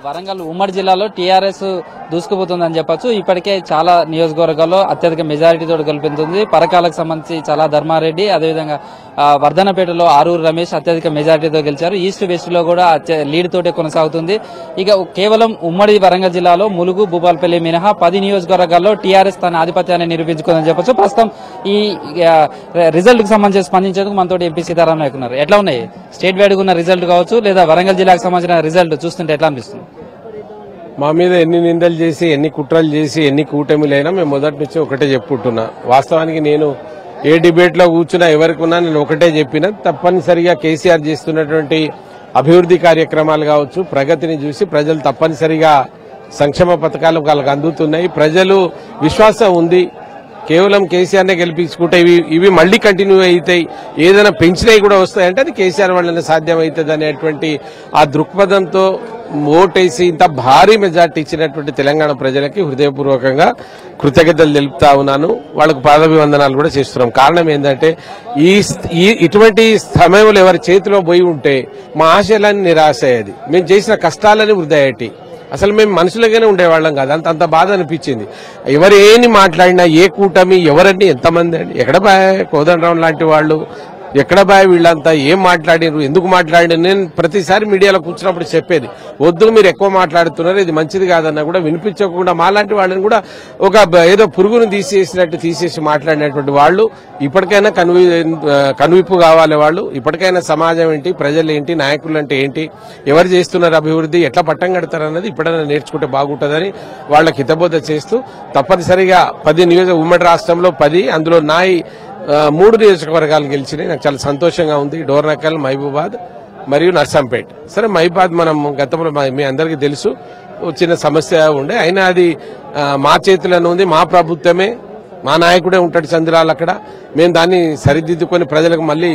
వరంగల్ ఉమ్మడి జిల్లాలో టీఆర్ఎస్ దూసుకుపోతుందని చెప్పొచ్చు ఇప్పటికే చాలా నియోజకవర్గాల్లో అత్యధిక మెజారిటీతో గెలుపుతుంది పరకాలకు సంబంధించి చాలా ధర్మారెడ్డి అదేవిధంగా ఆ, వర్ధనపేటలో ఆరూరు రమేష్ అత్యధిక మెజారిటీతో గెలిచారు ఈస్ట్ వెస్ట్ లో కూడా అత్య- లీడ్ తోటే కొనసాగుతుంది ఇక కేవలం ఉమ్మడి వరంగల్ జిల్లాలో ములుగు భూపాలపల్లి మినహా పది నియోజకవర్గాల్లో టీఆర్ఎస్ తన ఆధిపత్యాన్ని నిరూపించుకుందని చెప్పొచ్చు ప్రస్తుతం ఈ రిజల్ట్ కి సంబంధించి స్పందించేందుకు మనతో ఎంపీ సీతారాం నాయక్ ఉన్నారు ఎట్లా ఉన్నాయి స్టేట్ వైడ్ ఉన్న రిజల్ట్ కావచ్చు లేదా వరంగల్ జిల్లాకు సంబంధించిన రిజల్ట్ చూస్తుంటే ఎట్లా అనిపిస్తుంది మా మీద ఎన్ని నిందలు చేసి ఎన్ని కుట్రలు చేసి ఎన్ని కూటమిలైనా మేము మొదటి నుంచి ఒకటే చెప్పుకుంటున్నా వాస్తవానికి నేను ఏ డిబేట్ లో కూర్చున్నా ఎవరికి ఉన్నా నేను ఒకటే చెప్పిన తప్పనిసరిగా కేసీఆర్ చేస్తున్నటువంటి అభివృద్ధి కార్యక్రమాలు కావచ్చు ప్రగతిని చూసి ప్రజలు తప్పనిసరిగా సంక్షేమ పథకాలు వాళ్ళకి అందుతున్నాయి ప్రజలు విశ్వాసం ఉంది కేవలం కేసీఆర్ నే గెలిపించుకుంటే ఇవి ఇవి మళ్ళీ కంటిన్యూ అవుతాయి ఏదైనా పెంచినవి కూడా వస్తాయంటే అది కేసీఆర్ వల్లనే సాధ్యం అవుతుంది అనేటువంటి ఆ దృక్పథంతో ఓటేసి ఇంత భారీ మెజార్టీ ఇచ్చినటువంటి తెలంగాణ ప్రజలకి హృదయపూర్వకంగా కృతజ్ఞతలు తెలుపుతా ఉన్నాను వాళ్ళకు పాదాభివందనాలు కూడా చేస్తున్నాం కారణం ఏంటంటే ఈ ఈ ఇటువంటి సమయంలో ఎవరి చేతిలో పోయి ఉంటే మా ఆశయాలన్నీ నిరాశ అయ్యేది మేము చేసిన కష్టాలని వృధా అయ్యేటి అసలు మేము మనుషులుగానే ఉండేవాళ్ళం కాదు అంత అంత బాధ అనిపించింది ఎవరు ఏని మాట్లాడినా ఏ కూటమి ఎవరండి ఎంతమంది అండి ఎక్కడ బాయ్ కోదండరావు లాంటి వాళ్ళు ఎక్కడ బాయ్ వీళ్ళంతా ఏం మాట్లాడినారు ఎందుకు మాట్లాడినారు నేను ప్రతిసారి మీడియాలో కూర్చున్నప్పుడు చెప్పేది వద్దు మీరు ఎక్కువ మాట్లాడుతున్నారు ఇది మంచిది కాదన్నా కూడా వినిపించకుండా మాలాంటి వాళ్ళని కూడా ఒక బ- ఏదో పురుగును తీసేసినట్టు తీసేసి మాట్లాడినటువంటి వాళ్ళు ఇప్పటికైనా కనువి కనువిప్పు కావాలి వాళ్ళు ఇప్పటికైనా సమాజం ఏంటి ప్రజలు ఏంటి నాయకులు అంటే ఏంటి ఎవరు చేస్తున్నారు అభివృద్ధి ఎట్లా పట్టం కడతారు అన్నది ఇప్పుడైనా నేర్చుకుంటే బాగుంటుందని వాళ్ళకి హితబోధ చేస్తూ తప్పనిసరిగా పది నియోజక ఉమ్మడి రాష్ట్రంలో పది అందులో నాయి ఆ, మూడు నియోజకవర్గాలు గెలిచినాయి నాకు చాలా సంతోషంగా ఉంది డోర్నకల్ మహబూబాద్ మరియు నర్సంపేట్ సరే మహిబాద్ మనం గతంలో మా- మీ అందరికీ తెలుసు ఓ చిన్న సమస్య ఉండే అయినా అది ఆ, మా చేతిలోనే ఉంది మా ప్రభుత్వమే మా నాయకుడే ఉంటాడు చంద్రాలు అక్కడ మేము దాన్ని సరిదిద్దుకొని ప్రజలకు మళ్ళీ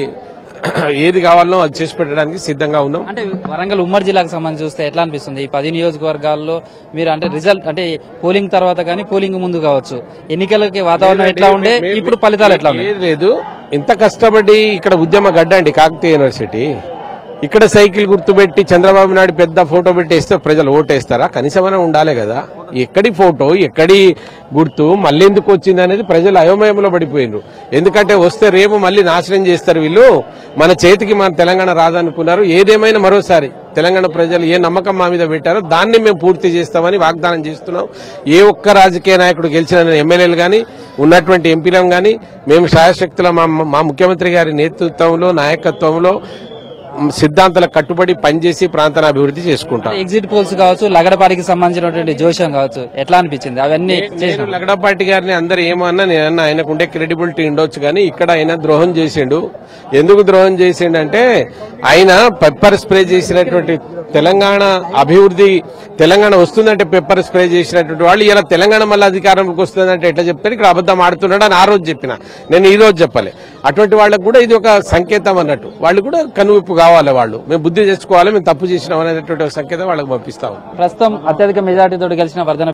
ఏది కావాలనో అది చేసి పెట్టడానికి సిద్ధంగా ఉన్నాం అంటే వరంగల్ ఉమ్మడి జిల్లాకు సంబంధించి చూస్తే ఎట్లా అనిపిస్తుంది ఈ పది నియోజకవర్గాల్లో మీరు అంటే రిజల్ట్ అంటే పోలింగ్ తర్వాత కానీ పోలింగ్ ముందు కావచ్చు ఎన్నికలకి వాతావరణం ఎట్లా ఉండే ఇప్పుడు ఫలితాలు ఎట్లా ఉన్నాయి ఏది లేదు ఇంత కష్టపడి ఇక్కడ ఉద్యమ గడ్డ అండి కాకతీయ యూనివర్సిటీ ఇక్కడ సైకిల్ గుర్తుపెట్టి చంద్రబాబు నాయుడు పెద్ద ఫోటో పెట్టి వేస్తే ప్రజలు ఓటేస్తారా కనీసమైనా ఉండాలి కదా ఎక్కడి ఫోటో ఎక్కడి గుర్తు మళ్ళీ ఎందుకు వచ్చింది అనేది ప్రజలు అయోమయంలో పడిపోయినారు ఎందుకంటే వస్తే రేపు మళ్ళీ నాశనం చేస్తారు వీళ్ళు మన చేతికి మన తెలంగాణ రాదనుకున్నారు ఏదేమైనా మరోసారి తెలంగాణ ప్రజలు ఏ నమ్మకం మా మీద పెట్టారో దాన్ని మేము పూర్తి చేస్తామని వాగ్దానం చేస్తున్నాం ఏ ఒక్క రాజకీయ నాయకుడు గెలిచిన ఎమ్మెల్యేలు గాని ఉన్నటువంటి ఎంపీలను గాని మేము శాయశక్తుల మా మా ముఖ్యమంత్రి గారి నేతృత్వంలో నాయకత్వంలో మ్, సిద్ధాంతాలకు కట్టుబడి పనిచేసి ప్రాంతాన్ని అభివృద్ధి చేసుకుంటాం ఎగ్జిట్ పోల్స్ కావచ్చు లగడపాటికి సంబంధించినటువంటి జోషం కావచ్చు ఎట్లా అనిపించింది అవన్నీ చేసిన నేను లగడపాటి గారిని అందరు ఏమన్నా నేనన్నా ఆయనకు ఉండే క్రెడిబిలిటీ ఉండొచ్చు కానీ ఇక్కడ ఆయన ద్రోహం చేసిండు ఎందుకు ద్రోహం చేసిండంటే ఆయన పెప్పర్ స్ప్రే చేసినటువంటి తెలంగాణ అభివృద్ధి తెలంగాణ వస్తుందంటే పెప్పర్ స్ప్రే చేసినటువంటి వాళ్ళు ఇలా తెలంగాణ మళ్ళీ అధికారంలోకి వస్తుందంటే ఎట్లా చెప్తారు ఇక్కడ అబద్ధం ఆడుతున్నాడు అని ఆ రోజు చెప్పిన నేను ఈ రోజు చెప్పలే అటువంటి వాళ్ళకు కూడా ఇది ఒక సంకేతం అన్నట్టు వాళ్ళు కూడా కనువిప్పు కావాలి వాళ్ళు మేము బుద్ధి తెచ్చుకోవాలి మేము తప్పు చేసినాం అనేటువంటి ఒక సంకేతం వాళ్ళకి పంపిస్తాం ప్రస్తుతం అత్యధిక మెజార్టీతో గెలిచిన వర్ధన